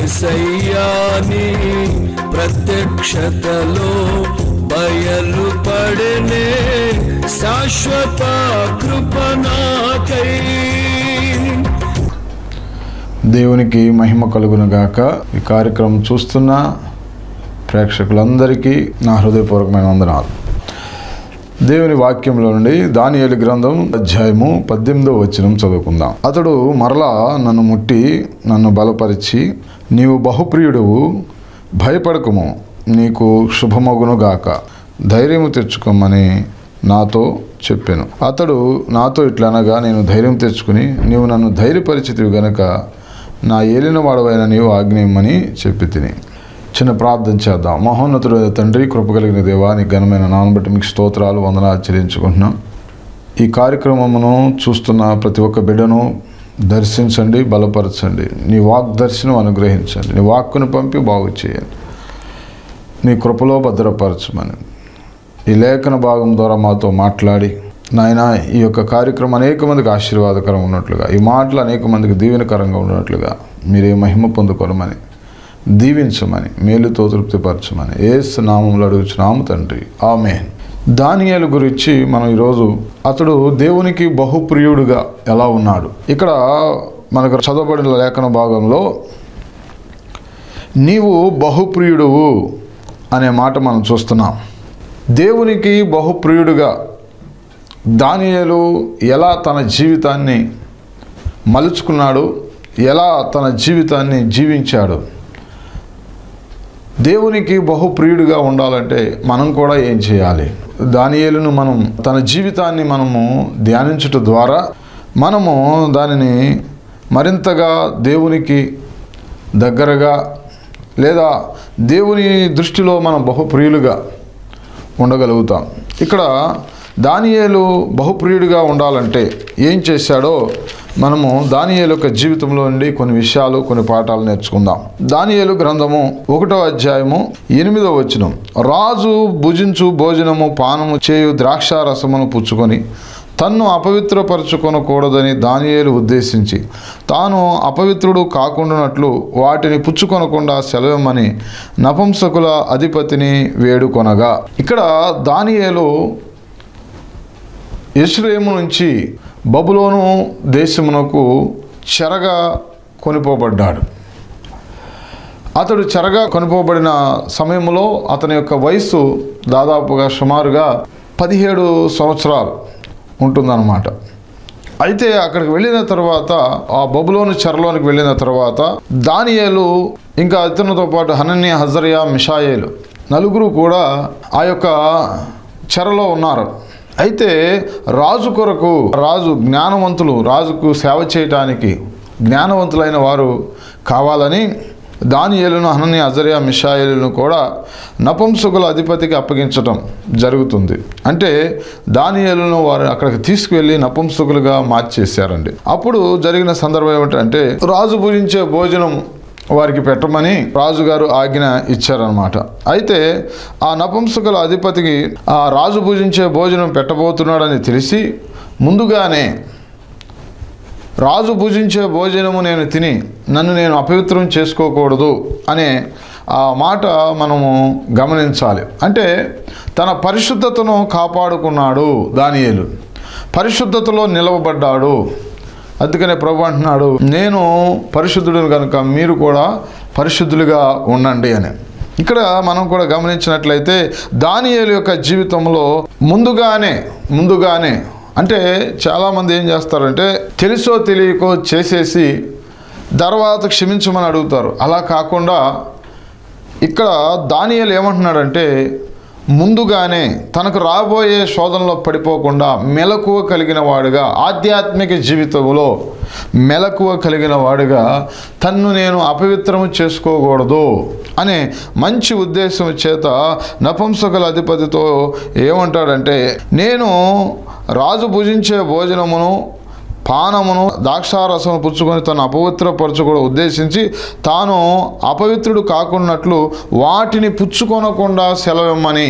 ఏసయ్యాని ప్రత్యక్షతలో బయలుపడనే శాశ్వత కృపణాకై దేవునికి మహిమ కలుగును గాక ఈ కార్యక్రమం చూస్తున్న ప్రేక్షకులందరికీ నా హృదయపూర్వకమైన వందనాలు దేవుని వాక్యంలో నుండి దానియేలు గ్రంథం అధ్యాయము పద్దెనిమిదో వచనం చదువుకుందాం అతడు మరలా నన్ను ముట్టి నన్ను బలపరిచి నీవు బహుప్రియుడువు భయపడకుము నీకు శుభమగును గాక ధైర్యము తెచ్చుకోమని నాతో చెప్పాను అతడు నాతో ఇట్లా అనగా నేను ధైర్యం తెచ్చుకుని నీవు నన్ను ధైర్యపరిచితివి గనక నా ఏలిన వాడవైన నీవు ఆజ్ఞయమని చెప్పి తిని చిన్న ప్రార్థన చేద్దాం మహోన్నతుడు తండ్రి కృప కలిగిన దేవా నీ ఘనమైన నాన్న బట్టి మీకు స్తోత్రాలు వందనాలు చెల్లించుకుంటున్నాం ఈ కార్యక్రమమును చూస్తున్న ప్రతి ఒక్క బిడ్డను దర్శించండి బలపరచండి నీ వాక్ దర్శనం అనుగ్రహించండి నీ వాక్కును పంపి బాగు చేయండి నీ కృపలో భద్రపరచమని ఈ లేఖన భాగం ద్వారా మాతో మాట్లాడి నాయన ఈ యొక్క కార్యక్రమం అనేక మందికి ఆశీర్వాదకరంగా ఉన్నట్లుగా ఈ మాటలు అనేక మందికి దీవెనకరంగా ఉన్నట్లుగా మీరే మహిమ పొందుకోరమని దీవించమని మేలుతో తృప్తిపరచమని ఏసు నామంలో అడుగుచున్నాము తండ్రి ఆమె దానియాల గురించి మనం ఈరోజు అతడు దేవునికి బహుప్రియుడుగా ఎలా ఉన్నాడు ఇక్కడ మనకు చదవబడిన లేఖన భాగంలో నీవు బహుప్రియుడువు అనే మాట మనం చూస్తున్నాం దేవునికి బహుప్రియుడుగా దానియేలు ఎలా తన జీవితాన్ని మలుచుకున్నాడు ఎలా తన జీవితాన్ని జీవించాడు దేవునికి బహుప్రియుడిగా ఉండాలంటే మనం కూడా ఏం చేయాలి దానియేలును మనం తన జీవితాన్ని మనము ధ్యానించుట ద్వారా మనము దానిని మరింతగా దేవునికి దగ్గరగా లేదా దేవుని దృష్టిలో మనం బహుప్రియులుగా ఉండగలుగుతాం ఇక్కడ దానియేలు బహుప్రియుడిగా ఉండాలంటే ఏం చేశాడో మనము దానియేలు యొక్క జీవితంలో నుండి కొన్ని విషయాలు కొన్ని పాఠాలు నేర్చుకుందాం దానియేలు గ్రంథము ఒకటో అధ్యాయము ఎనిమిదో వచనం రాజు భుజించు భోజనము పానము చేయు ద్రాక్ష రసమును పుచ్చుకొని తన్ను అపవిత్రపరచుకొనకూడదని దానియేలు ఉద్దేశించి తాను అపవిత్రుడు కాకుండానట్లు వాటిని పుచ్చుకొనకుండా సెలవమని నపుంసకుల అధిపతిని వేడుకొనగా ఇక్కడ దానియేలు ఇస్రేము నుంచి బబులోను దేశమునకు చెరగా కొనిపోబడ్డాడు అతడు చెరగా కొనిపోబడిన సమయంలో అతని యొక్క వయసు దాదాపుగా సుమారుగా పదిహేడు సంవత్సరాలు ఉంటుందన్నమాట అయితే అక్కడికి వెళ్ళిన తర్వాత ఆ బబులోని చెరలోనికి వెళ్ళిన తర్వాత దానియేలు ఇంకా ఇతనితో పాటు హనన్య హజరియా మిషాయేలు నలుగురు కూడా ఆ యొక్క చెరలో ఉన్నారు అయితే రాజు కొరకు రాజు జ్ఞానవంతులు రాజుకు సేవ చేయటానికి జ్ఞానవంతులైన వారు కావాలని దానియేలును హనని అజరియా మిషాయేలును కూడా నపుంసకుల అధిపతికి అప్పగించటం జరుగుతుంది అంటే దానియేలును వారు అక్కడికి తీసుకువెళ్ళి నపుంసకులుగా మార్చేశారండి అప్పుడు జరిగిన సందర్భం ఏమిటంటే రాజు భుజించే భోజనం వారికి పెట్టమని రాజుగారు ఆజ్ఞ ఇచ్చారనమాట అయితే ఆ నపుంసకుల అధిపతికి ఆ రాజు భుజించే భోజనం పెట్టబోతున్నాడని తెలిసి ముందుగానే రాజు భుజించే భోజనము నేను తిని నన్ను నేను అపవిత్రం చేసుకోకూడదు అనే ఆ మాట మనము గమనించాలి అంటే తన పరిశుద్ధతను కాపాడుకున్నాడు దానియేలు పరిశుద్ధతలో నిలవబడ్డాడు అందుకనే ప్రభు అంటున్నాడు నేను పరిశుద్ధుడు కనుక మీరు కూడా పరిశుద్ధులుగా ఉండండి అని ఇక్కడ మనం కూడా గమనించినట్లయితే దానియేలు యొక్క జీవితంలో ముందుగానే ముందుగానే అంటే చాలామంది ఏం చేస్తారంటే తెలుసో తెలియకో చేసేసి తర్వాత క్షమించమని అడుగుతారు అలా కాకుండా ఇక్కడ దానియేలు ఏమంటున్నాడంటే ముందుగానే తనకు రాబోయే శోధనలో పడిపోకుండా మెలకువ కలిగిన వాడుగా ఆధ్యాత్మిక జీవితంలో మెలకువ కలిగిన వాడుగా తన్ను నేను అపవిత్రము చేసుకోకూడదు అనే మంచి ఉద్దేశం చేత నపుంసకుల అధిపతితో ఏమంటాడంటే నేను రాజు భుజించే భోజనమును పానమును ద్రాక్షారసము పుచ్చుకొని తను అపవిత్రపరచుకోవడం ఉద్దేశించి తాను అపవిత్రుడు కాకున్నట్లు వాటిని పుచ్చుకొనకుండా సెలవిమ్మని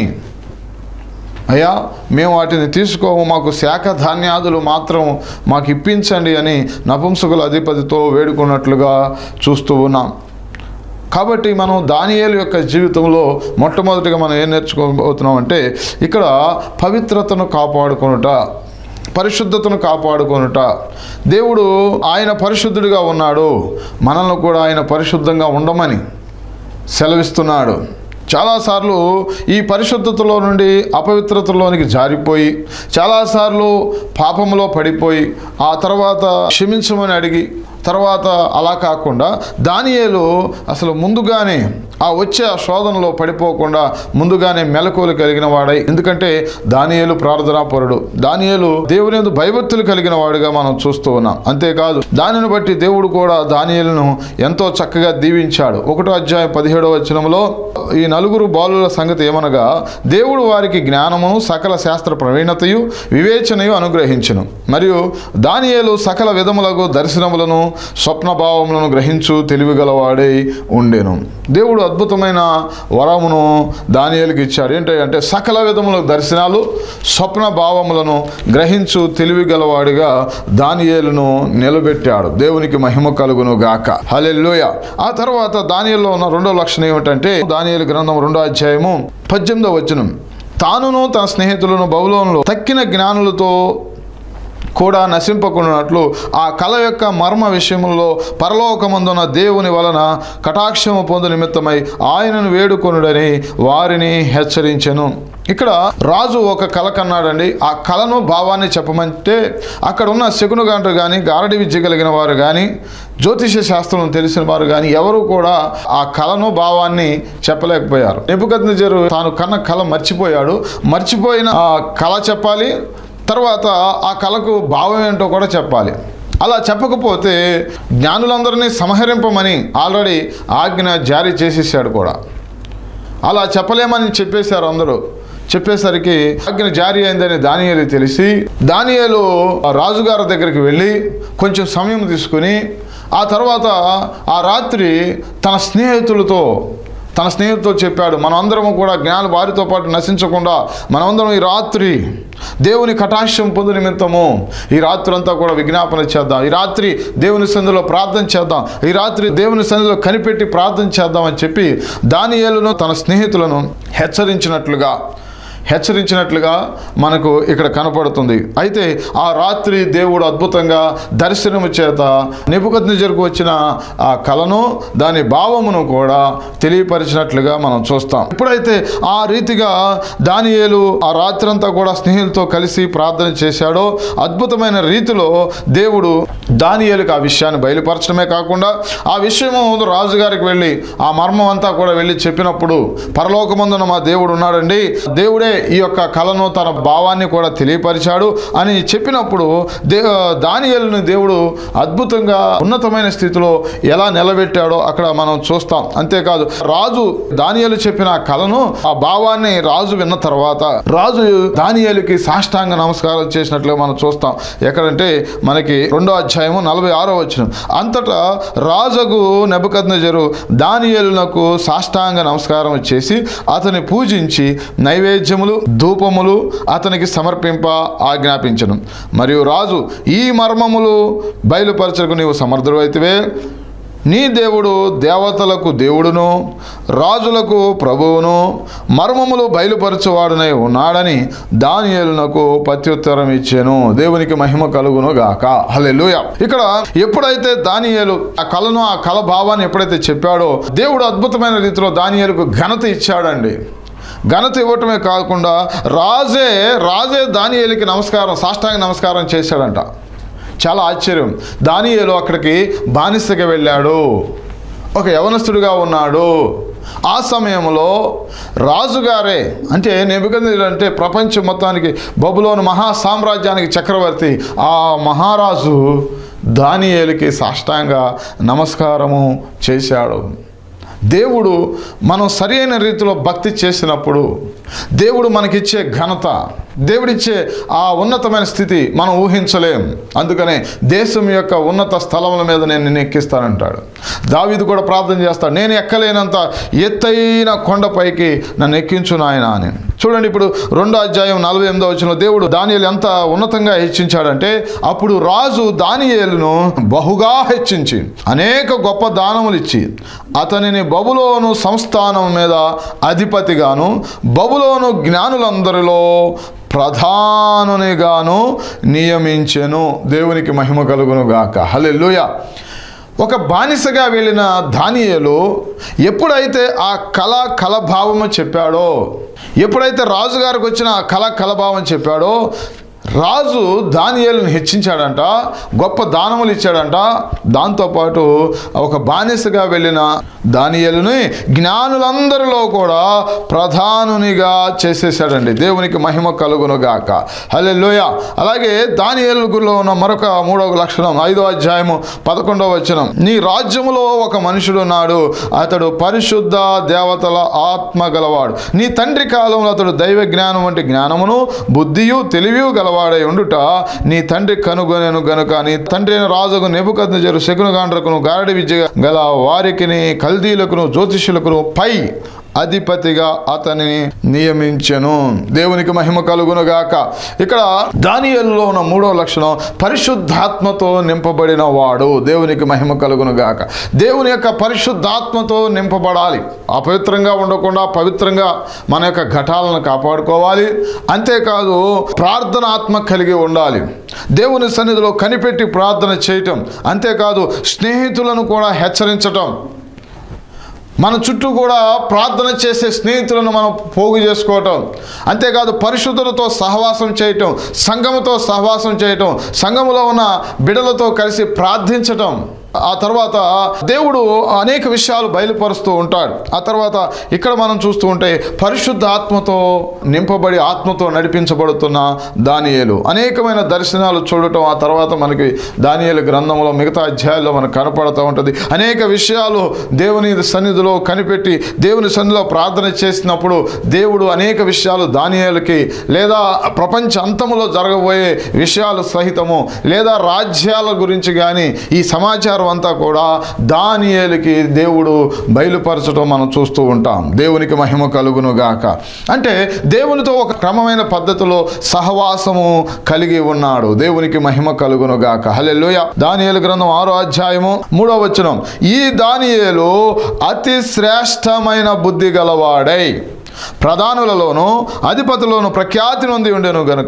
అయ్యా మేము వాటిని తీసుకోము మాకు శాఖ ధాన్యాదులు మాత్రం మాకు ఇప్పించండి అని నపుంసకుల అధిపతితో వేడుకున్నట్లుగా చూస్తూ ఉన్నాం కాబట్టి మనం దానియేలు యొక్క జీవితంలో మొట్టమొదటిగా మనం ఏం నేర్చుకోబోతున్నాం అంటే ఇక్కడ పవిత్రతను కాపాడుకొనుట పరిశుద్ధతను కాపాడుకొనుట దేవుడు ఆయన పరిశుద్ధుడిగా ఉన్నాడు మనల్ని కూడా ఆయన పరిశుద్ధంగా ఉండమని సెలవిస్తున్నాడు చాలాసార్లు ఈ పరిశుద్ధతలో నుండి అపవిత్రతలోనికి జారిపోయి చాలాసార్లు పాపంలో పడిపోయి ఆ తర్వాత క్షమించమని అడిగి తర్వాత అలా కాకుండా దానియేలు అసలు ముందుగానే ఆ వచ్చే ఆ శోధనలో పడిపోకుండా ముందుగానే మెలకువలు కలిగిన వాడై ఎందుకంటే దానియేలు ప్రార్థనాపరుడు దానియేలు దేవుని యందు భయభక్తులు కలిగిన వాడుగా మనం చూస్తూ ఉన్నాం అంతేకాదు దానిని బట్టి దేవుడు కూడా దానియేలును ఎంతో చక్కగా దీవించాడు ఒకటో అధ్యాయం పదిహేడవ వచనంలో ఈ నలుగురు బాలుల సంగతి ఏమనగా దేవుడు వారికి జ్ఞానమును సకల శాస్త్ర ప్రవీణతయు వివేచనయు అనుగ్రహించును మరియు దానియేలు సకల విధములకు దర్శనములను స్వప్న భావములను గ్రహించు తెలివిగలవాడై ఉండెను దేవుడు అద్భుతమైన వరమును దానియేలుకి ఇచ్చాడు ఏంటంటే సకల విధముల దర్శనాలు స్వప్న భావములను గ్రహించు తెలివిగలవాడిగా దానియేలును నిలబెట్టాడు దేవునికి మహిమ కలుగును గాక హల్లెలూయా ఆ తర్వాత దానియేలులో ఉన్న రెండో లక్షణం ఏమిటంటే దానియేలు గ్రంథం రెండో అధ్యాయము పద్దెనిమిదో వచనం తానును తన స్నేహితులను బహుళంలో తక్కిన జ్ఞానులతో కూడా నశింపకున్నట్లు ఆ కళ యొక్క మర్మ విషయంలో పరలోకమందున దేవుని వలన కటాక్షము పొందు నిమిత్తమై ఆయనను వేడుకొనుడని వారిని హెచ్చరించెను ఇక్కడ రాజు ఒక కళ కన్నాడండి ఆ కళను భావాన్ని చెప్పమంటే అక్కడ ఉన్న శకునుగాండ్రు కానీ గారడి విద్య కలిగిన వారు కానీ జ్యోతిష శాస్త్రం తెలిసిన వారు కానీ ఎవరు కూడా ఆ కళను భావాన్ని చెప్పలేకపోయారు నెప్పుకద్నజరు తాను కన్న కళ మర్చిపోయాడు మర్చిపోయిన ఆ కళ చెప్పాలి తర్వాత ఆ కళకు భావం ఏంటో కూడా చెప్పాలి అలా చెప్పకపోతే జ్ఞానులందరినీ సంహరింపమని ఆల్రెడీ ఆజ్ఞ జారీ చేసేసాడు కూడా అలా చెప్పలేమని చెప్పేశారు అందరూ చెప్పేసరికి ఆజ్ఞ జారీ అయిందని దానియేలు తెలిసి దానియేలు ఆ రాజుగారి దగ్గరికి వెళ్ళి కొంచెం సమయం తీసుకుని ఆ తర్వాత ఆ రాత్రి తన స్నేహితులతో తన స్నేహితులతో చెప్పాడు మనమందరము కూడా జ్ఞాన వారితో పాటు నశించకుండా మనమందరం ఈ రాత్రి దేవుని కటాక్షం పొందు నిమిత్తము ఈ రాత్రి అంతా కూడా విజ్ఞాపన చేద్దాం ఈ రాత్రి దేవుని సంధిలో ప్రార్థన చేద్దాం ఈ రాత్రి దేవుని సంధిలో కనిపెట్టి ప్రార్థన చేద్దాం అని చెప్పి దానియేలును తన స్నేహితులను హెచ్చరించినట్లుగా హెచ్చరించినట్లుగా మనకు ఇక్కడ కనపడుతుంది అయితే ఆ రాత్రి దేవుడు అద్భుతంగా దర్శనము చేత నిపుకజ్ఞకు వచ్చిన ఆ కళను దాని భావమును కూడా తెలియపరిచినట్లుగా మనం చూస్తాం ఎప్పుడైతే ఆ రీతిగా దానియేలు ఆ రాత్రంతా కూడా స్నేహితులతో కలిసి ప్రార్థన చేశాడో అద్భుతమైన రీతిలో దేవుడు దానియేలుకు ఆ విషయాన్ని బయలుపరచడమే కాకుండా ఆ విషయము రాజుగారికి వెళ్ళి ఆ మర్మం అంతా కూడా వెళ్ళి చెప్పినప్పుడు పరలోకమందున మా దేవుడు ఉన్నాడండి దేవుడే ఈ యొక్క కళను తన భావాన్ని కూడా తెలియపరిచాడు అని చెప్పినప్పుడు దే దానియేలుని దేవుడు అద్భుతంగా ఉన్నతమైన స్థితిలో ఎలా నిలబెట్టాడో అక్కడ మనం చూస్తాం అంతేకాదు రాజు దానియేలు చెప్పిన ఆ కళను ఆ భావాన్ని రాజు విన్న తర్వాత రాజు దానియేలుకి సాష్టాంగ నమస్కారం చేసినట్లుగా మనం చూస్తాం ఎక్కడంటే మనకి రెండో అధ్యాయము నలభై ఆరో వచ్చిన అంతటా రాజుకు నెబకద్నజరు దానియేలునకు సాష్టాంగ నమస్కారం చేసి అతని పూజించి నైవేద్యములు ధూపములు అతనికి సమర్పింప ఆజ్ఞాపించను మరియు రాజు ఈ మర్మములు బయలుపరచకు నీవు సమర్థుడు అయితేవే నీ దేవుడు దేవతలకు దేవుడును రాజులకు ప్రభువును మర్మములు బయలుపరచువాడునై ఉన్నాడని దానియేలునకు ప్రత్యుత్తరం ఇచ్చాను దేవునికి మహిమ కలుగును గాక హల్లెలూయా ఇక్కడ ఎప్పుడైతే దానియేలు ఆ కళను ఆ కళ భావాన్ని ఎప్పుడైతే చెప్పాడో దేవుడు అద్భుతమైన రీతిలో దానియేలుకు ఘనత ఇచ్చాడండి ఘనత ఇవ్వటమే కాకుండా రాజే రాజే దానియేలుకి నమస్కారం సాష్టాంగ నమస్కారం చేశాడంట చాలా ఆశ్చర్యం దానియేలు అక్కడికి బానిసగా వెళ్ళాడు ఒక యవనస్తుడిగా ఉన్నాడు ఆ సమయంలో రాజుగారే అంటే నెబుకద్నెజరు అంటే ప్రపంచం మొత్తానికి బబులోను మహా సామ్రాజ్యానికి చక్రవర్తి ఆ మహారాజు దానియేలుకి సాష్టాంగ నమస్కారము చేశాడు దేవుడు మనం సరైన రీతిలో భక్తి చేసినప్పుడు దేవుడు మనకిచ్చే ఘనత దేవుడిచ్చే ఆ ఉన్నతమైన స్థితి మనం ఊహించలేం అందుకనే దేశం యొక్క ఉన్నత స్థలముల మీద నేను నిన్ను ఎక్కిస్తానంటాడు దావీదు కూడా ప్రార్థన చేస్తాడు నేను ఎక్కలేనంత ఎత్తైన కొండపైకి నన్ను ఎక్కించు నాయన అని చూడండి ఇప్పుడు రెండో అధ్యాయం నలభై ఎనిమిదో వచ్చిన దేవుడు దానియేలు ఎంత ఉన్నతంగా హెచ్చించాడంటే అప్పుడు రాజు దానియేలును బహుగా హెచ్చించి అనేక గొప్ప దానములు ఇచ్చి అతనిని బబులోను సంస్థానం మీద అధిపతిగాను బబులోను జ్ఞానులందరిలో ప్రధానునిగాను నియమించెను దేవునికి మహిమ కలుగును గాక హల్లెలూయ ఒక బానిసగా వెళ్ళిన దానియేలు ఎప్పుడైతే ఆ కళ కలభావము చెప్పాడో ఎప్పుడైతే రాజుగారికి వచ్చిన ఆ కళ కలభావం చెప్పాడో రాజు దానియేలును హెచ్చించాడంట గొప్ప దానములు ఇచ్చాడంట దాంతోపాటు ఒక బానిసగా వెళ్ళిన దానియేలుని జ్ఞానులందరిలో కూడా ప్రధానునిగా చేసేసాడండి దేవునికి మహిమ కలుగును గాక హలే అలాగే దానియేలులో ఉన్న మరొక మూడవ లక్షణం ఐదో అధ్యాయము పదకొండవ వచనం నీ రాజ్యములో ఒక మనుషుడు ఉన్నాడు అతడు పరిశుద్ధ దేవతల ఆత్మ గలవాడు నీ తండ్రి కాలంలో అతడు దైవ జ్ఞానం వంటి జ్ఞానమును బుద్ధియు తెలివియు గలవాడై ఉండుట నీ తండ్రి కనుగొనెను గనుక నీ తండ్రి అయిన రాజుకు నెబుకద్నెజరు శకును గాండ్రకును గారడి విద్య గల వారికిని కల్దీలకును జ్యోతిష్యులకును పై అధిపతిగా అతనిని నియమించెను దేవునికి మహిమ కలుగునుగాక ఇక్కడ దానియల్లో ఉన్న మూడో లక్షణం పరిశుద్ధాత్మతో నింపబడిన వాడు దేవునికి మహిమ కలుగునుగాక దేవుని యొక్క పరిశుద్ధాత్మతో నింపబడాలి అపవిత్రంగా ఉండకుండా పవిత్రంగా మన యొక్క ఘటాలను కాపాడుకోవాలి అంతేకాదు ప్రార్థన ఆత్మ కలిగి ఉండాలి దేవుని సన్నిధిలో కనిపెట్టి ప్రార్థన చేయటం అంతేకాదు స్నేహితులను కూడా హెచ్చరించటం మన చుట్టూ కూడా ప్రార్థన చేసే స్నేహితులను మనం పోగు చేసుకోవటం అంతేకాదు పరిశుద్ధులతో సహవాసం చేయటం సంఘముతో సహవాసం చేయటం సంఘములో ఉన్న బిడలతో కలిసి ప్రార్థించటం ఆ తర్వాత దేవుడు అనేక విషయాలు బయలుపరుస్తూ ఉంటాడు ఆ తర్వాత ఇక్కడ మనం చూస్తూ ఉంటే పరిశుద్ధ ఆత్మతో నింపబడి ఆత్మతో నడిపించబడుతున్న దానియేలు అనేకమైన దర్శనాలు చూడటం ఆ తర్వాత మనకి దానియేలు గ్రంథంలో మిగతా అధ్యాయాల్లో మనకు కనపడుతూ ఉంటుంది అనేక విషయాలు దేవుని సన్నిధిలో కనిపెట్టి దేవుని సన్నిధిలో ప్రార్థన చేసినప్పుడు దేవుడు అనేక విషయాలు దానియేలుకి లేదా ప్రపంచ అంతములో జరగబోయే విషయాలు సహితము లేదా రాజ్యాల గురించి కానీ ఈ సమాచారం అంతా కూడా దానియేలుకి దేవుడు బయలుపరచడం మనం చూస్తూ ఉంటాం దేవునికి మహిమ కలుగును గాక అంటే దేవునితో ఒక క్రమమైన పద్ధతిలో సహవాసము కలిగి ఉన్నాడు దేవునికి మహిమ కలుగును గాక హల్లెలూయ దానియేలు గ్రంథం ఆరో అధ్యాయము మూడో వచనం ఈ దానియేలు అతి శ్రేష్టమైన బుద్ధి గలవాడై ప్రధానులలోను అధిపతులను ప్రఖ్యాతి నొంది ఉండెను గనుక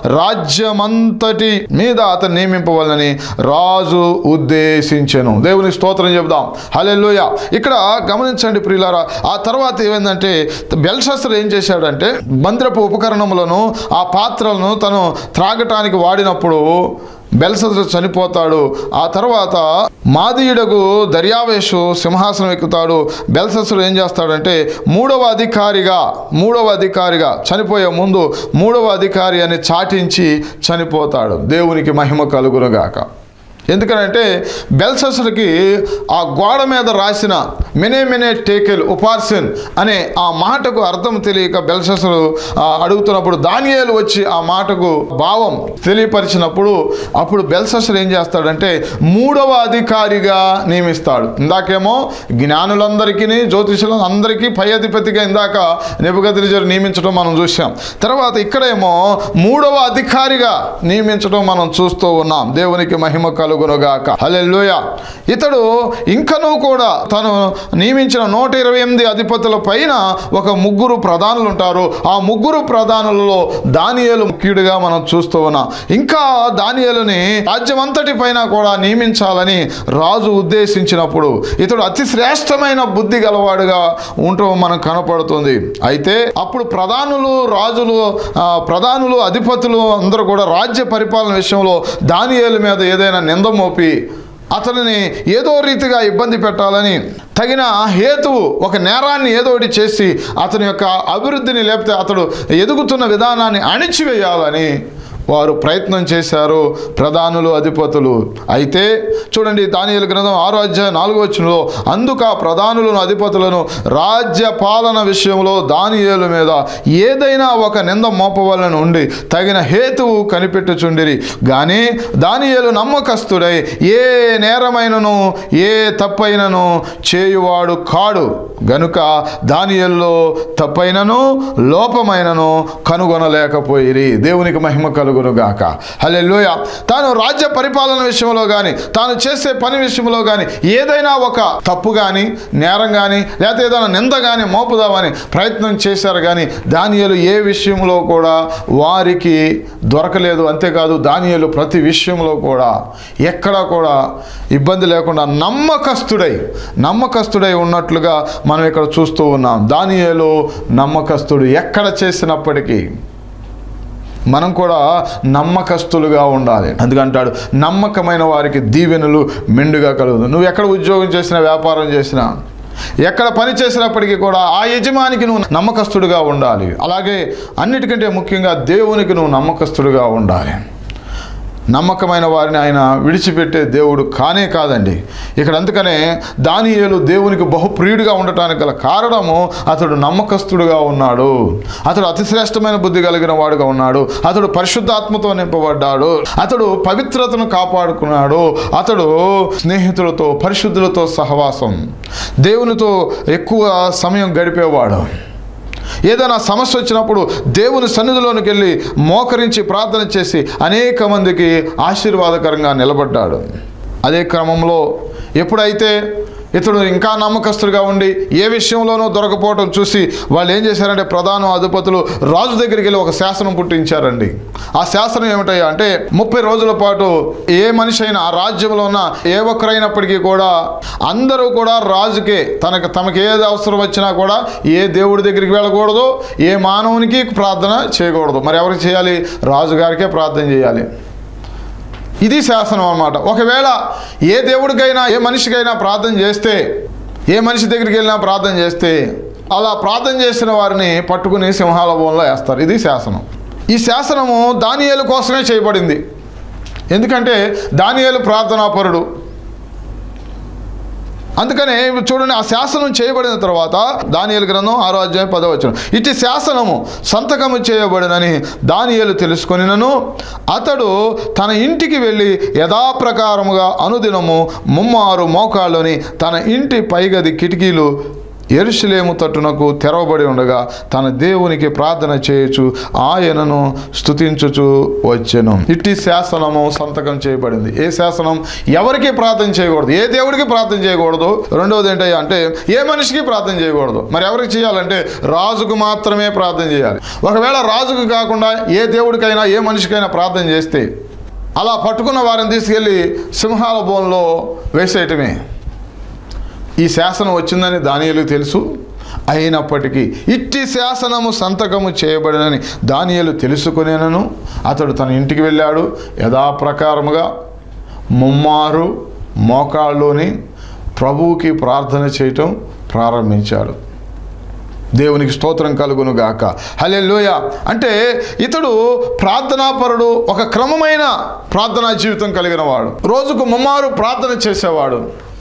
రాజ్యమంతటి మీద అతను నియమింపవాలని రాజు ఉద్దేశించెను దేవుని స్తోత్రం చెబుదాం హలెల్లుయ ఇక్కడ గమనించండి ప్రియులారా ఆ తర్వాత ఏమైందంటే బెల్షస్త్ర ఏం చేశాడంటే మందిరపు ఉపకరణములను ఆ పాత్రలను తను త్రాగటానికి వాడినప్పుడు బెల్సద్ర చనిపోతాడు ఆ తర్వాత మాదీయుడకు దర్యావేషు సింహాసనం ఎక్కుతాడు బెల్సస్సుడు ఏం చేస్తాడంటే మూడవ అధికారిగా మూడవ అధికారిగా చనిపోయే ముందు మూడవ అధికారి అని చాటించి చనిపోతాడు దేవునికి మహిమ కలుగునుగాక ఎందుకనంటే బెల్సస్కి ఆ గోడ మీద రాసిన మెనే మెనే టేకెల్ ఉపార్సిన్ అనే ఆ మాటకు అర్థం తెలియక బెల్సస్రు అడుగుతున్నప్పుడు దానియేలు వచ్చి ఆ మాటకు భావం తెలియపరిచినప్పుడు అప్పుడు బెల్సస్రు ఏం చేస్తాడంటే మూడవ అధికారిగా నియమిస్తాడు ఇందాకేమో జ్ఞానులందరికీ జ్యోతిషులు అందరికీ పై అధిపతిగా ఇందాక నెబుగదిరిజరు నియమించడం మనం చూసాం తర్వాత ఇక్కడేమో మూడవ అధికారిగా నియమించడం మనం చూస్తూ ఉన్నాం దేవునికి మహిమ కలుగునుగాక హల్లెలూయా ఇతడు ఇంకనూ కూడా తను నియమించిన నూట ఇరవై ఎనిమిది అధిపతుల పైన ఒక ముగ్గురు ప్రధానులు ఉంటారు ఆ ముగ్గురు ప్రధానులలో దానియేలు ముఖ్యుడిగా మనం చూస్తూ ఉన్నాం ఇంకా దానియేలుని రాజ్యమంతటి పైన కూడా నియమించాలని రాజు ఉద్దేశించినప్పుడు ఇతడు అతి శ్రేష్టమైన బుద్ధి గలవాడుగా ఉంటూ మనకు కనపడుతుంది అయితే అప్పుడు ప్రధానులు రాజులు ఆ, ప్రధానులు అధిపతులు అందరూ కూడా రాజ్య పరిపాలన విషయంలో దానియేలు మీద ఏదైనా నింద మోపి అతనిని ఏదో రీతిగా ఇబ్బంది పెట్టాలని తగిన హేతువు ఒక నేరాన్ని ఏదో ఒకటి చేసి అతని యొక్క అభివృద్ధిని లేకపోతే అతడు ఎదుగుతున్న విధానాన్ని అణిచివేయాలని వారు ప్రయత్నం చేశారు ప్రధానులు అధిపతులు అయితే చూడండి దానియేలు గ్రంథం ఆరో అధ్యాయం నాలుగో వచనంలో అందుకు ఆ ప్రధానులను అధిపతులను రాజ్య పాలన విషయంలో దానియేలు మీద ఏదైనా ఒక నింద మోపవలన ఉండి తగిన హేతువు కనిపెట్టుచుండిరి కానీ దానియేలు నమ్మకస్తుడై ఏ నేరమైనను ఏ తప్పైనను చేయువాడు కాడు గనుక దానియేలులో తప్పైనను లోపమైనను కనుగొనలేకపోయిరి దేవునికి మహిమ కలుగును గాక హల్లెలూయ తాను రాజ్య పరిపాలన విషయంలో కానీ తాను చేసే పని విషయంలో కానీ ఏదైనా ఒక తప్పు కానీ నేరం కానీ లేకపోతే ఏదైనా నింద కానీ మోపుదామని ప్రయత్నం చేశారు కానీ దానియలు ఏ విషయంలో కూడా వారికి దొరకలేదు అంతేకాదు దానియలు ప్రతి విషయంలో కూడా ఎక్కడా కూడా ఇబ్బంది లేకుండా నమ్మకస్తుడై నమ్మకస్తుడై ఉన్నట్లుగా మనం ఇక్కడ చూస్తూ ఉన్నాం దానియేలు నమ్మకస్తుడు ఎక్కడ చేసినప్పటికీ మనం కూడా నమ్మకస్తులుగా ఉండాలి అందుకంటాడు నమ్మకమైన వారికి దీవెనలు మెండుగా కలుగుతుంది నువ్వు ఎక్కడ ఉద్యోగం చేసినా వ్యాపారం చేసినా ఎక్కడ పని చేసినప్పటికీ కూడా ఆ యజమానికి నువ్వు నమ్మకస్తుడుగా ఉండాలి అలాగే అన్నిటికంటే ముఖ్యంగా దేవునికి నువ్వు నమ్మకస్తుడుగా ఉండాలి నమ్మకమైన వారిని ఆయన విడిచిపెట్టే దేవుడు కానే కాదండి ఇక్కడ అందుకనే దానియేలు దేవునికి బహుప్రియుడిగా ఉండటానికి గల కారణము అతడు నమ్మకస్తుడుగా ఉన్నాడు అతడు అతి శ్రేష్టమైన బుద్ధి కలిగిన వాడుగా ఉన్నాడు అతడు పరిశుద్ధాత్మతో నింపబడ్డాడు అతడు పవిత్రతను కాపాడుకున్నాడు అతడు స్నేహితులతో పరిశుద్ధులతో సహవాసం దేవునితో ఎక్కువ సమయం గడిపేవాడు ఏదైనా సమస్య వచ్చినప్పుడు దేవుని సన్నిధిలోనికి వెళ్ళి మోకరించి ప్రార్థన చేసి అనేక మందికి ఆశీర్వాదకరంగా నిలబడ్డాడు అదే క్రమంలో ఎప్పుడైతే ఇతడు ఇంకా నమ్మకస్తుడిగా ఉండి ఏ విషయంలోనూ దొరకపోవటం చూసి వాళ్ళు ఏం చేశారంటే ప్రధాన అధిపతులు రాజు దగ్గరికి వెళ్ళి ఒక శాసనం పుట్టించారండి ఆ శాసనం ఏమిటయ్యా అంటే ముప్పై రోజుల పాటు ఏ మనిషి అయినా ఆ రాజ్యంలో ఉన్న ఏ ఒక్కరైనప్పటికీ కూడా అందరూ కూడా రాజుకే తనకు తమకు ఏది అవసరం వచ్చినా కూడా ఏ దేవుడి దగ్గరికి వెళ్ళకూడదు ఏ మానవునికి ప్రార్థన చేయకూడదు మరి ఎవరికి చేయాలి రాజుగారికే ప్రార్థన చేయాలి ఇది శాసనం అన్నమాట ఒకవేళ ఏ దేవుడికైనా ఏ మనిషికైనా ప్రార్థన చేస్తే ఏ మనిషి దగ్గరికి వెళ్ళినా ప్రార్థన చేస్తే అలా ప్రార్థన చేసిన వారిని పట్టుకుని సింహాల బోన్లో వేస్తారు ఇది శాసనం ఈ శాసనము దానియేలు కోసమే చేయబడింది ఎందుకంటే దానియేలు ప్రార్థనాపరుడు అందుకనే ఇప్పుడు చూడండి ఆ శాసనం చేయబడిన తర్వాత దానియేలు గ్రంథం ఆరో అధ్యాయం పదవచనం ఇటు శాసనము సంతకము చేయబడినని దానియేలు తెలుసుకొనినను అతడు తన ఇంటికి వెళ్ళి యథాప్రకారముగా అనుదినము ముమ్మారు మోకాళ్ళని తన ఇంటి పైగది కిటికీలు ఎరుషులేము తట్టునకు తెరవబడి ఉండగా తన దేవునికి ప్రార్థన చేయొచ్చు ఆయనను స్తుతించుచు వచ్చెను ఇట్టి శాసనము సంతకం చేయబడింది ఏ శాసనం ఎవరికి ప్రార్థన చేయకూడదు ఏ దేవుడికి ప్రార్థన చేయకూడదు రెండవది ఏంటయ్యా అంటే ఏ మనిషికి ప్రార్థన చేయకూడదు మరి ఎవరికి చేయాలంటే రాజుకు మాత్రమే ప్రార్థన చేయాలి ఒకవేళ రాజుకు కాకుండా ఏ దేవుడికైనా ఏ మనిషికైనా ప్రార్థన చేస్తే అలా పట్టుకున్న వారిని తీసుకెళ్ళి సింహాల బోన్లో వేసేయటమే ఈ శాసనం వచ్చిందని దానియలు తెలుసు అయినప్పటికీ ఇట్టి శాసనము సంతకము చేయబడినని దానియలు తెలుసుకునేనను అతడు తన ఇంటికి వెళ్ళాడు యథాప్రకారముగా ముమ్మారు మోకాళ్ళలోని ప్రభువుకి ప్రార్థన చేయటం ప్రారంభించాడు దేవునికి స్తోత్రం కలుగును గాక హలే అంటే ఇతడు ప్రార్థనాపరుడు ఒక క్రమమైన ప్రార్థనా జీవితం కలిగిన వాడు రోజుకు ముమ్మారు ప్రార్థన చేసేవాడు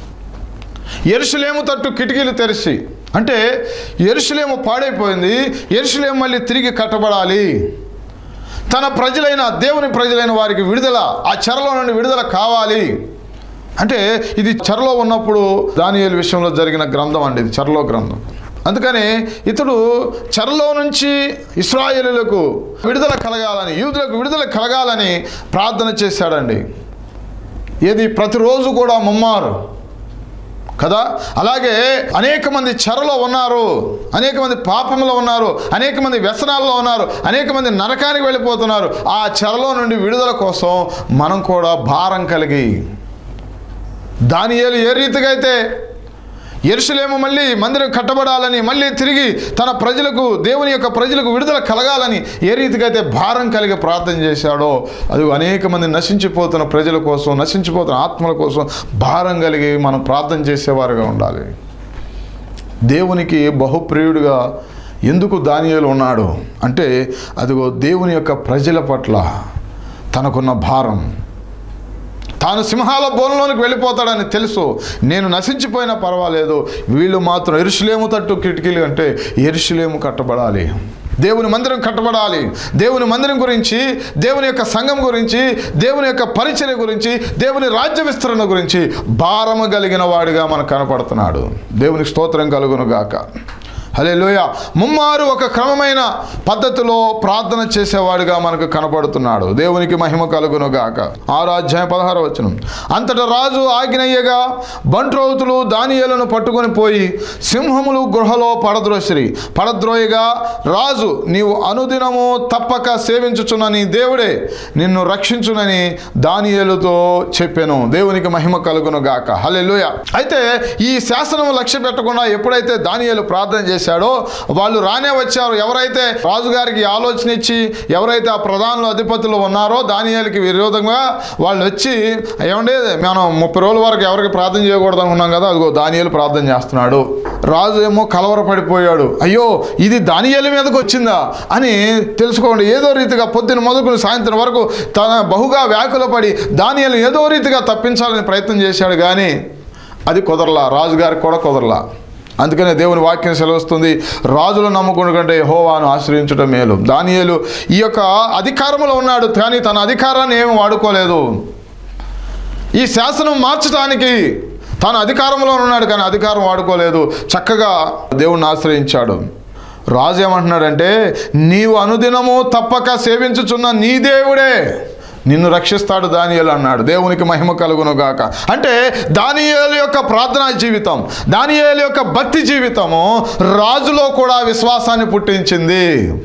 ఎరుసలేము తట్టు కిటికీలు తెరిచి అంటే ఎరుసలేము పాడైపోయింది ఎరుసలేము మళ్ళీ తిరిగి కట్టబడాలి తన ప్రజలైన దేవుని ప్రజలైన వారికి విడుదల ఆ చెరలో నుండి విడుదల కావాలి అంటే ఇది చెరలో ఉన్నప్పుడు దానియేలు విషయంలో జరిగిన గ్రంథం అండి ఇది చెరలో గ్రంథం అందుకని ఇతడు చెరలో నుంచి ఇస్రాయేలులకు విడుదల కలగాలని యూదులకు విడుదల కలగాలని ప్రార్థన చేశాడండి ఏది ప్రతిరోజు కూడా ముమ్మారు కదా అలాగే అనేక మంది చెరలో ఉన్నారు అనేక మంది పాపంలో ఉన్నారు అనేక మంది వ్యసనాల్లో ఉన్నారు అనేక మంది నరకానికి వెళ్ళిపోతున్నారు ఆ చెరలో నుండి విడుదల కోసం మనం కూడా భారం కలిగి దానియేలు ఏ రీతిగా అయితే ఎరుసలేము మళ్ళీ మందిరం కట్టబడాలని మళ్ళీ తిరిగి తన ప్రజలకు దేవుని యొక్క ప్రజలకు విడుదల కలగాలని ఏ రీతిగా అయితే భారం కలిగి ప్రార్థన చేశాడో అది అనేక మంది నశించిపోతున్న ప్రజల కోసం నశించిపోతున్న ఆత్మల కోసం భారం కలిగి మనం ప్రార్థన చేసేవారుగా ఉండాలి దేవునికి బహుప్రియుడిగా ఎందుకు దానియేలు ఉన్నాడు అంటే అదిగో దేవుని యొక్క ప్రజల పట్ల తనకున్న భారం తాను సింహాల బోన్లోనికి వెళ్ళిపోతాడని తెలుసు నేను నశించిపోయినా పర్వాలేదు వీళ్ళు మాత్రం ఎరుషులేము తట్టు కిటికీలు అంటే ఎరుషులేము కట్టబడాలి దేవుని మందిరం కట్టబడాలి దేవుని మందిరం గురించి దేవుని యొక్క సంఘం గురించి దేవుని యొక్క పరిచర్య గురించి దేవుని రాజ్య విస్తరణ గురించి భారము కలిగిన వాడిగా మనకు కనపడుతున్నాడు దేవునికి స్తోత్రం కలుగును గాక హలే ముమ్మారు ఒక క్రమమైన పద్ధతిలో ప్రార్థన చేసేవాడిగా మనకు కనపడుతున్నాడు దేవునికి మహిమ కలుగును గాక ఆరో అధ్యాయం పదహారు వచనం అంతటా రాజు ఆజ్ఞయ్యగా బంట్రౌతులు దానియేలను పట్టుకొని పోయి సింహములు గృహలో పడద్రోసిరి పడద్రోయగా రాజు నీవు అనుదినము తప్పక సేవించుచున్న నీ దేవుడే నిన్ను రక్షించునని దానియేలుతో చెప్పాను దేవునికి మహిమ కలుగును గాక హలే అయితే ఈ శాసనం లక్ష్య పెట్టకుండా ఎప్పుడైతే దానియేలు ప్రార్థన చేశాడో వాళ్ళు రానే వచ్చారు ఎవరైతే రాజుగారికి ఆలోచన ఇచ్చి ఎవరైతే ఆ ప్రధానులు అధిపతులు ఉన్నారో దానియాలకి విరోధంగా వాళ్ళు వచ్చి ఏమంటే మనం ముప్పై రోజుల వరకు ఎవరికి ప్రార్థన చేయకూడదు అనుకున్నాం కదా అదిగో దానియాలు ప్రార్థన చేస్తున్నాడు రాజు ఏమో కలవరపడిపోయాడు అయ్యో ఇది దానియాల మీదకి వచ్చిందా అని తెలుసుకోండి ఏదో రీతిగా పొద్దున మొదలుకుని సాయంత్రం వరకు తన బహుగా వ్యాకులపడి దానియాలు ఏదో రీతిగా తప్పించాలని ప్రయత్నం చేశాడు కానీ అది కుదరలా రాజుగారికి కూడా కుదరలా అందుకనే దేవుని వాక్యం సెలవుస్తుంది రాజులు నమ్ముకుని కంటే హోవాను ఆశ్రయించడం మేలు దానియేలు ఈ యొక్క అధికారంలో ఉన్నాడు కానీ తన అధికారాన్ని ఏమి వాడుకోలేదు ఈ శాసనం మార్చడానికి తాను అధికారంలో ఉన్నాడు కానీ అధికారం వాడుకోలేదు చక్కగా దేవుణ్ణి ఆశ్రయించాడు రాజు ఏమంటున్నాడంటే నీవు అనుదినము తప్పక సేవించుచున్న నీ దేవుడే నిన్ను రక్షిస్తాడు దానియేలు అన్నాడు దేవునికి మహిమ కలుగును గాక అంటే దానియేలు యొక్క ప్రార్థనా జీవితం దానియేలు యొక్క భక్తి జీవితము రాజులో కూడా విశ్వాసాన్ని పుట్టించింది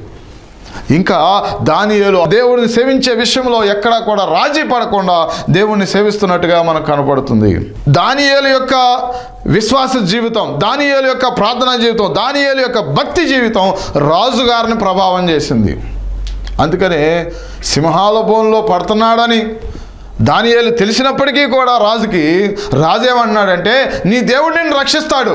ఇంకా దానియేలు దేవుడిని సేవించే విషయంలో ఎక్కడా కూడా రాజీ పడకుండా దేవుణ్ణి సేవిస్తున్నట్టుగా మనకు కనపడుతుంది దానియేలు యొక్క విశ్వాస జీవితం దానియేలు యొక్క ప్రార్థనా జీవితం దానియేలు యొక్క భక్తి జీవితం రాజుగారిని ప్రభావం చేసింది అందుకనే సింహాల బోన్లో పడుతున్నాడని దానియేలు తెలిసినప్పటికీ కూడా రాజుకి రాజు ఏమన్నాడంటే నీ దేవుడు నిన్ను రక్షిస్తాడు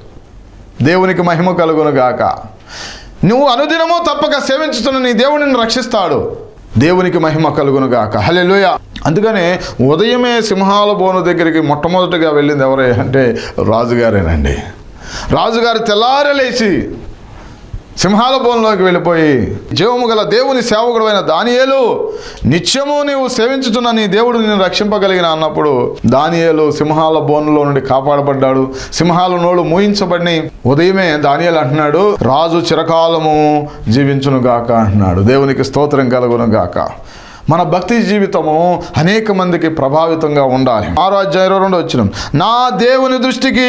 దేవునికి మహిమ కలుగును గాక నువ్వు అనుదినము తప్పక సేవించుతున్న నీ దేవుడు నిన్ను రక్షిస్తాడు దేవునికి మహిమ కలుగును గాక హలెలుయ అందుకనే ఉదయమే సింహాల బోను దగ్గరికి మొట్టమొదటిగా వెళ్ళింది ఎవరే అంటే రాజుగారేనండి రాజుగారు తెల్లారే లేచి సింహాల బోన్లోకి వెళ్ళిపోయి జీవము గల దేవుని సేవకుడైన దానియేలు నిత్యము నీవు సేవించుతున్న నీ దేవుడు నిన్ను రక్షింపగలిగిన అన్నప్పుడు దానియేలు సింహాల బోన్లో నుండి కాపాడబడ్డాడు సింహాల నోళ్ళు మూయించబడి ఉదయమే దానియేలు అంటున్నాడు రాజు చిరకాలము జీవించును గాక అంటున్నాడు దేవునికి స్తోత్రం కలుగును గాక మన భక్తి జీవితము అనేక మందికి ప్రభావితంగా ఉండాలి ఆరో అధ్యాయం ఇరవై రెండు వచ్చిన నా దేవుని దృష్టికి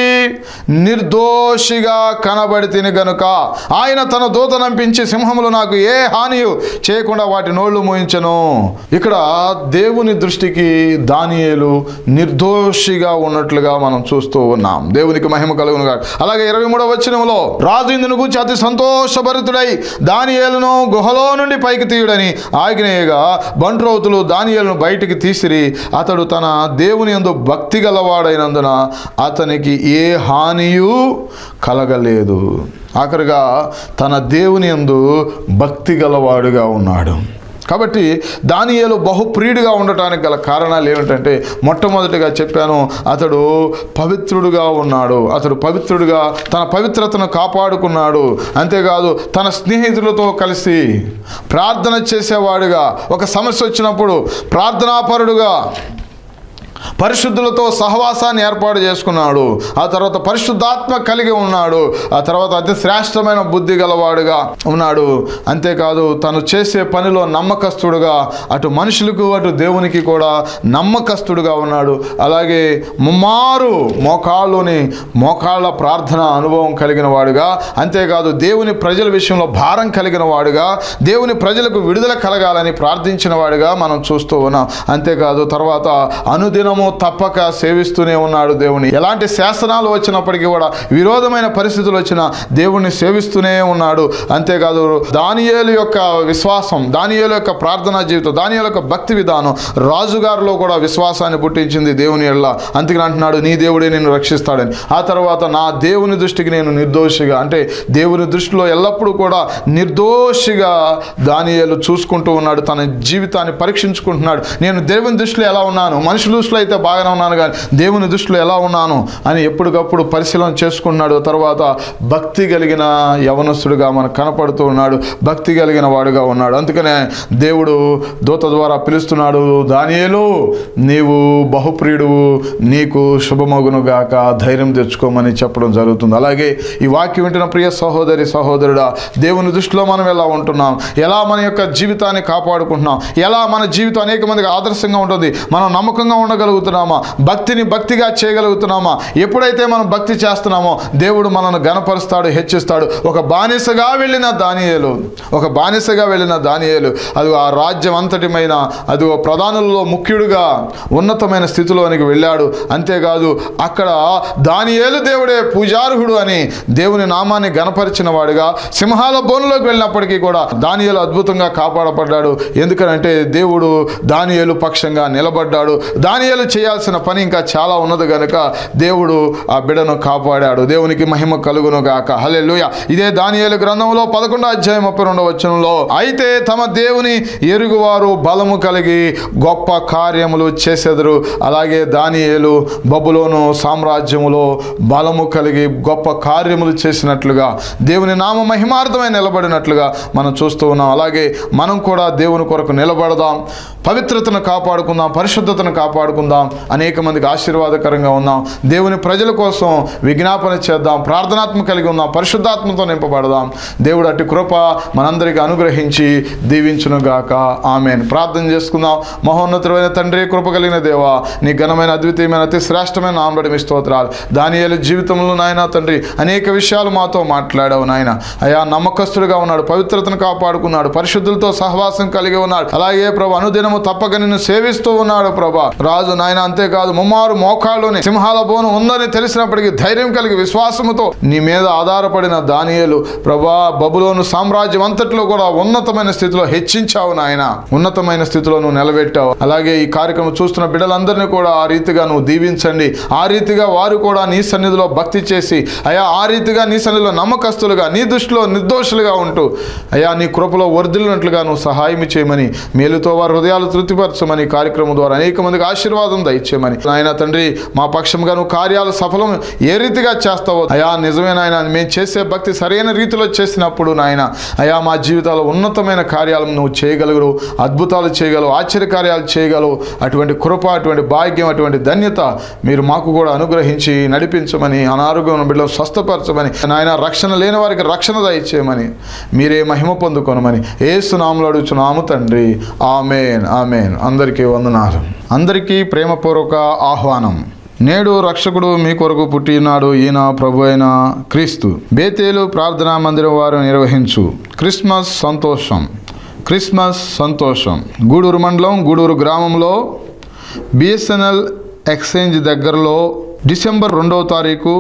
నిర్దోషిగా కనబడి తిని గనుక ఆయన తన దూత నంపించి సింహములు నాకు ఏ హానియు చేయకుండా వాటి నోళ్లు మోయించను ఇక్కడ దేవుని దృష్టికి దానియేలు నిర్దోషిగా ఉన్నట్లుగా మనం చూస్తూ ఉన్నాం దేవునికి మహిమ కలుగునుగా అలాగే ఇరవై మూడవ వచనంలో రాజు ఇందును గురించి అతి సంతోషభరితుడై దానియేలును గుహలో నుండి పైకి తీయుడని ఆజ్ఞేయగా బంట్రౌతులు దానియేలును బయటికి తీసిరి అతడు తన దేవుని యందు భక్తి గలవాడైనందున అతనికి ఏ హానియు కలగలేదు ఆఖరిగా తన దేవుని యందు భక్తి గలవాడుగా ఉన్నాడు కాబట్టి దానియేలు బహుప్రియుడిగా ఉండటానికి గల కారణాలు ఏమిటంటే మొట్టమొదటిగా చెప్పాను అతడు పవిత్రుడుగా ఉన్నాడు అతడు పవిత్రుడిగా తన పవిత్రతను కాపాడుకున్నాడు అంతేకాదు తన స్నేహితులతో కలిసి ప్రార్థన చేసేవాడుగా ఒక సమస్య వచ్చినప్పుడు ప్రార్థనాపరుడుగా పరిశుద్ధులతో సహవాసాన్ని ఏర్పాటు చేసుకున్నాడు ఆ తర్వాత పరిశుద్ధాత్మ కలిగి ఉన్నాడు ఆ తర్వాత అతి శ్రేష్టమైన బుద్ధి గలవాడుగా ఉన్నాడు అంతేకాదు తను చేసే పనిలో నమ్మకస్తుడుగా అటు మనుషులకు అటు దేవునికి కూడా నమ్మకస్తుడుగా ఉన్నాడు అలాగే ముమ్మారు మోకాళ్ళుని మోకాళ్ళ ప్రార్థన అనుభవం కలిగిన వాడుగా అంతేకాదు దేవుని ప్రజల విషయంలో భారం కలిగిన వాడుగా దేవుని ప్రజలకు విడుదల కలగాలని ప్రార్థించిన వాడుగా మనం చూస్తూ ఉన్నాం అంతేకాదు తర్వాత అనుదినము అనుదినము తప్పక సేవిస్తూనే ఉన్నాడు దేవుని ఎలాంటి శాసనాలు వచ్చినప్పటికీ కూడా విరోధమైన పరిస్థితులు వచ్చినా దేవుణ్ణి సేవిస్తూనే ఉన్నాడు అంతేకాదు దానియేలు యొక్క విశ్వాసం దానియేలు యొక్క ప్రార్థనా జీవితం దానియేలు యొక్క భక్తి విధానం రాజుగారిలో కూడా విశ్వాసాన్ని పుట్టించింది దేవుని ఎళ్ళ అందుకని అంటున్నాడు నీ దేవుడే నిన్ను రక్షిస్తాడని ఆ తర్వాత నా దేవుని దృష్టికి నేను నిర్దోషిగా అంటే దేవుని దృష్టిలో ఎల్లప్పుడూ కూడా నిర్దోషిగా దానియేలు చూసుకుంటూ ఉన్నాడు తన జీవితాన్ని పరీక్షించుకుంటున్నాడు నేను దేవుని దృష్టిలో ఎలా ఉన్నాను మనుషుల దృష్టిలో అయితే బాగానే ఉన్నాను కానీ దేవుని దృష్టిలో ఎలా ఉన్నాను అని ఎప్పటికప్పుడు పరిశీలన చేసుకుంటున్నాడు తర్వాత భక్తి కలిగిన యవనస్తుడిగా మనకు కనపడుతూ ఉన్నాడు భక్తి కలిగిన వాడుగా ఉన్నాడు అందుకనే దేవుడు దూత ద్వారా పిలుస్తున్నాడు దానియేలు నీవు బహుప్రియుడువు నీకు శుభమగును గాక ధైర్యం తెచ్చుకోమని చెప్పడం జరుగుతుంది అలాగే ఈ వాక్యం వింటున్న ప్రియ సహోదరి సహోదరుడా దేవుని దృష్టిలో మనం ఎలా ఉంటున్నాం ఎలా మన యొక్క జీవితాన్ని కాపాడుకుంటున్నాం ఎలా మన జీవితం అనేక మందికి ఆదర్శంగా ఉంటుంది మనం నమ్మకంగా ఉండగలుగుతున్నామా భక్తిని భక్తిగా చేయగలుగుతున్నామా ఎప్పుడైతే మనం భక్తి చేస్తున్నామో దేవుడు మనల్ని గణపరుస్తాడు హెచ్చిస్తాడు ఒక బానిసగా వెళ్ళిన దానియేలు ఒక బానిసగా వెళ్ళిన దానియేలు అది ఆ రాజ్యం అంతటిమైన అది ఓ ప్రధానులలో ముఖ్యుడుగా ఉన్నతమైన స్థితిలోనికి వెళ్ళాడు అంతేకాదు అక్కడ దానియేలు దేవుడే పూజార్హుడు అని దేవుని నామాన్ని గణపరిచిన వాడుగా సింహాల బోనులోకి వెళ్ళినప్పటికీ కూడా దానియేలు అద్భుతంగా కాపాడబడ్డాడు ఎందుకనంటే దేవుడు దానియేలు పక్షంగా నిలబడ్డాడు దానియేలు చేయాల్సిన పని ఇంకా చాలా ఉన్నది కనుక దేవుడు ఆ బిడను కాపాడాడు దేవునికి మహిమ కలుగును గాక హల్లెలూయా ఇదే దానియేలు గ్రంథంలో పదకొండో అధ్యాయం ముప్పై రెండవ వచనంలో అయితే తమ దేవుని ఎరుగువారు బలము కలిగి గొప్ప కార్యములు చేసెదరు అలాగే దానియేలు బబులోను సామ్రాజ్యములో బలము కలిగి గొప్ప కార్యములు చేసినట్లుగా దేవుని నామ మహిమార్థమై నిలబడినట్లుగా మనం చూస్తూ ఉన్నాం అలాగే మనం కూడా దేవుని కొరకు నిలబడదాం పవిత్రతను కాపాడుకుందాం పరిశుద్ధతను కాపాడుకుందాం అనేక మందికి ఆశీర్వాదకరంగా ఉందాం దేవుని ప్రజల కోసం విజ్ఞాపన చేద్దాం ప్రార్థనాత్మ కలిగి ఉందాం పరిశుద్ధాత్మతో నింపబడదాం దేవుడు అట్టి కృప మనందరికీ అనుగ్రహించి దీవించునుగాక ఆమెన్ ప్రార్థన చేసుకుందాం మహోన్నతుడైన తండ్రి కృప కలిగిన దేవా నీ ఘనమైన అద్వితీయమైన అతి శ్రేష్టమైన నామబడి మీ స్తోత్రాలు దానియేలు జీవితంలో నాయన తండ్రి అనేక విషయాలు మాతో మాట్లాడావు నాయన అయా నమ్మకస్తుడిగా ఉన్నాడు పవిత్రతను కాపాడుకున్నాడు పరిశుద్ధులతో సహవాసం కలిగి ఉన్నాడు అలాగే ప్రభు అనుదినము తప్పక నిన్ను సేవిస్తూ ఉన్నాడు ప్రభా రాజు నాయన అంతేకాదు ముమ్మారు మోకాళ్ళలోని సింహాల బోను ఉందని తెలిసినప్పటికీ ధైర్యం కలిగి విశ్వాసముతో నీ మీద ఆధారపడిన దానియేలు ప్రభా బబులోను సామ్రాజ్యం అంతట్లో కూడా ఉన్నతమైన స్థితిలో హెచ్చించావు నాయన ఉన్నతమైన స్థితిలో నువ్వు నిలబెట్టావు అలాగే ఈ కార్యక్రమం చూస్తున్న బిడ్డలందరినీ కూడా ఆ రీతిగా నువ్వు దీవించండి ఆ రీతిగా వారు కూడా నీ సన్నిధిలో భక్తి చేసి అయా ఆ రీతిగా నీ సన్నిధిలో నమ్మకస్తులుగా నీ దృష్టిలో నిర్దోషులుగా ఉంటూ అయా నీ కృపలో వర్ధిల్లినట్లుగా నువ్వు సహాయం చేయమని మేలుతో వారి హృదయాలు తృప్తిపరచమని ఈ కార్యక్రమం ద్వారా అనేక మందికి ఆశీర్వాదం దయచేయమని నాయన తండ్రి మా పక్షంగా నువ్వు కార్యాలు సఫలం ఏ రీతిగా చేస్తావో అయా నిజమే నాయన మేము చేసే భక్తి సరైన రీతిలో చేసినప్పుడు నాయన అయా మా జీవితాల్లో ఉన్నతమైన కార్యాలను నువ్వు చేయగలరు అద్భుతాలు చేయగలవు ఆశ్చర్యకార్యాలు చేయగలవు అటువంటి కృప అటువంటి భాగ్యం అటువంటి ధన్యత మీరు మాకు కూడా అనుగ్రహించి నడిపించమని అనారోగ్యం ఉన్న బిడ్డలు స్వస్థపరచమని నాయన రక్షణ లేని వారికి రక్షణ దయచేయమని మీరే మహిమ పొందుకొనమని ఏసునాములు అడుగుచున్నాము తండ్రి ఆమెన్ ఆమెన్ అందరికీ వందనాలు అందరికీ ప్రేమపూర్వక ఆహ్వానం నేడు రక్షకుడు మీ కొరకు పుట్టినాడు ఈయన ప్రభు అయిన క్రీస్తు బేతేలు ప్రార్థనా మందిరం వారు నిర్వహించు క్రిస్మస్ సంతోషం క్రిస్మస్ సంతోషం గూడూరు మండలం గూడూరు గ్రామంలో బిఎస్ఎన్ఎల్ ఎక్స్చేంజ్ దగ్గరలో డిసెంబర్ రెండవ తారీఖు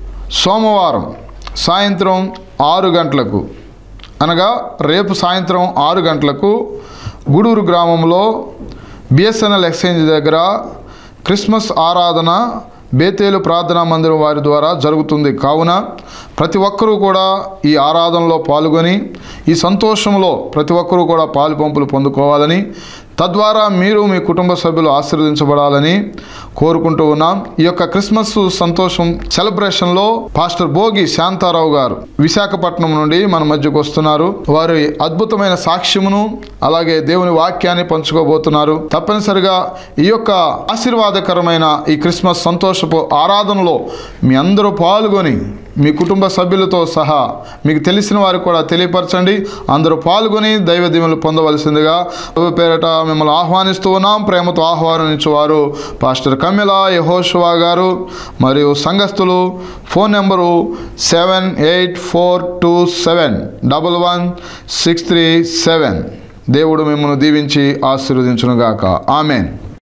సోమవారం సాయంత్రం ఆరు గంటలకు అనగా రేపు సాయంత్రం ఆరు గంటలకు గూడూరు గ్రామంలో బిఎస్ఎన్ఎల్ ఎక్స్చేంజ్ దగ్గర క్రిస్మస్ ఆరాధన బేతేలు ప్రార్థనా మందిరం వారి ద్వారా జరుగుతుంది కావున ప్రతి ఒక్కరూ కూడా ఈ ఆరాధనలో పాల్గొని ఈ సంతోషంలో ప్రతి ఒక్కరూ కూడా పాలు పంపులు పొందుకోవాలని తద్వారా మీరు మీ కుటుంబ సభ్యులు ఆశీర్వదించబడాలని కోరుకుంటూ ఉన్నాం ఈ యొక్క క్రిస్మస్ సంతోషం సెలబ్రేషన్లో పాస్టర్ భోగి శాంతారావు గారు విశాఖపట్నం నుండి మన మధ్యకు వస్తున్నారు వారి అద్భుతమైన సాక్ష్యమును అలాగే దేవుని వాక్యాన్ని పంచుకోబోతున్నారు తప్పనిసరిగా ఈ యొక్క ఆశీర్వాదకరమైన ఈ క్రిస్మస్ సంతోషపు ఆరాధనలో మీ అందరూ పాల్గొని మీ కుటుంబ సభ్యులతో సహా మీకు తెలిసిన వారికి కూడా తెలియపరచండి అందరూ పాల్గొని దైవ దీవెనలు పొందవలసిందిగా ప్రభు పేరట మిమ్మల్ని ఆహ్వానిస్తూ ఉన్నాం ప్రేమతో ఆహ్వానించేవారు పాస్టర్ కమ్మిల యహోషువా గారు మరియు సంఘస్థులు phone number seven eight four two seven double one six three seven దేవుడు మిమ్మల్ని దీవించి ఆశీర్వదించునుగాక ఆమెన్